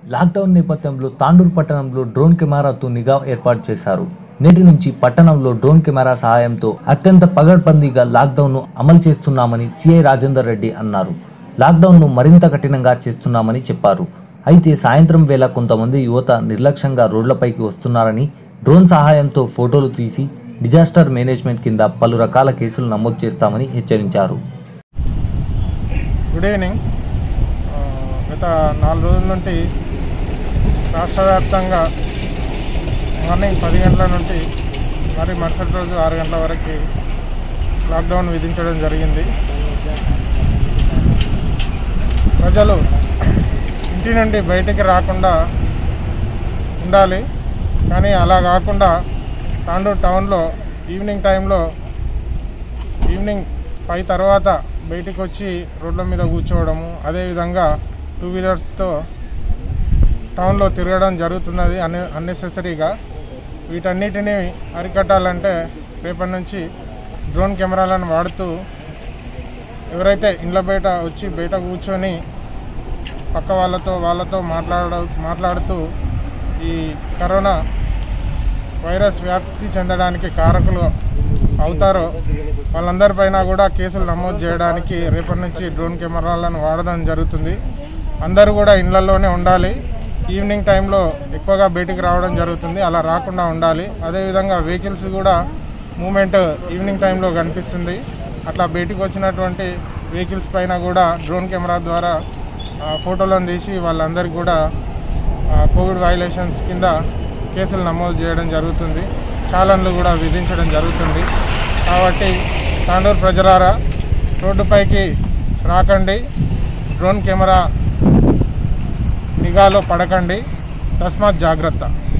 lockdown నేపథ్యంలో తాండూరు పట్టణంలో drone కెమెరాతో నిఘా ఏర్పాటు చేశారు నేటి నుంచి పట్టణంలో డ్రోన్ కెమెరా సహాయంతో అత్యంత పగడ్బందీగా లాక్డౌన్ను అమలు చేస్తున్నామని సిఐ రాజేందర్ రెడ్డి అన్నారు లాక్డౌన్ను మరింత కఠినంగా చేస్తున్నామని చెప్పారు అయితే సాయంత్రం వేళ కొంతమంది యువత నిర్లక్ష్యంగా రోడ్లపైకి వస్తున్నారని డ్రోన్ సహాయంతో ఫోటోలు తీసి డిజాస్టర్ మేనేజ్మెంట్ కింద పలు రకాల కేసులు నమోదు చేస్తామని హెచ్చరించారు గుడ్ ఈవినింగ్ ఆ, గత నాలుగు రోజుల నుండి రాష్ట్ర వ్యాప్తంగా మార్నింగ్ పది గంటల నుండి మరి మరుసటి రోజు ఆరు గంటల వరకు లాక్డౌన్ విధించడం జరిగింది ప్రజలు ఇంటి నుండి బయటికి రాకుండా ఉండాలి కానీ అలా కాకుండా తాండూరు టౌన్లో ఈవినింగ్ టైంలో ఈవినింగ్ ఫైవ్ తర్వాత బయటికి వచ్చి రోడ్ల మీద కూర్చోవడము అదేవిధంగా టూ వీలర్స్తో టౌన్లో తిరగడం జరుగుతున్నది అన్ అన్నెసెసరీగా వీటన్నిటిని అరికట్టాలంటే రేపటి నుంచి డ్రోన్ కెమెరాలను వాడుతూ ఎవరైతే ఇండ్ల బయట వచ్చి బయట కూర్చొని పక్క వాళ్ళతో వాళ్ళతో మాట్లాడ మాట్లాడుతూ ఈ కరోనా వైరస్ వ్యాప్తి చెందడానికి కారకులు అవుతారో వాళ్ళందరిపైన కూడా కేసులు నమోదు చేయడానికి రేపటి నుంచి డ్రోన్ కెమెరాలను వాడడం జరుగుతుంది అందరూ కూడా ఇళ్లలోనే ఉండాలి ఈవినింగ్ టైంలో ఎక్కువగా బయటికి రావడం జరుగుతుంది అలా రాకుండా ఉండాలి అదేవిధంగా వెహికల్స్ కూడా మూమెంట్ ఈవినింగ్ టైంలో కనిపిస్తుంది అట్లా బయటికి వచ్చినటువంటి వెహికల్స్ పైన కూడా డ్రోన్ కెమెరా ద్వారా ఆ, ఫోటోలను తీసి వాళ్ళందరికీ కూడా ఆ, కోవిడ్ వైలేషన్స్ కింద కేసులు నమోదు చేయడం జరుగుతుంది చాలన్లు కూడా విధించడం జరుగుతుంది కాబట్టి తాండూరు ప్రజలారా రోడ్డుపైకి రాకండి డ్రోన్ కెమెరా నిఘాలో పడకండి తస్మాత్ జాగ్రత్త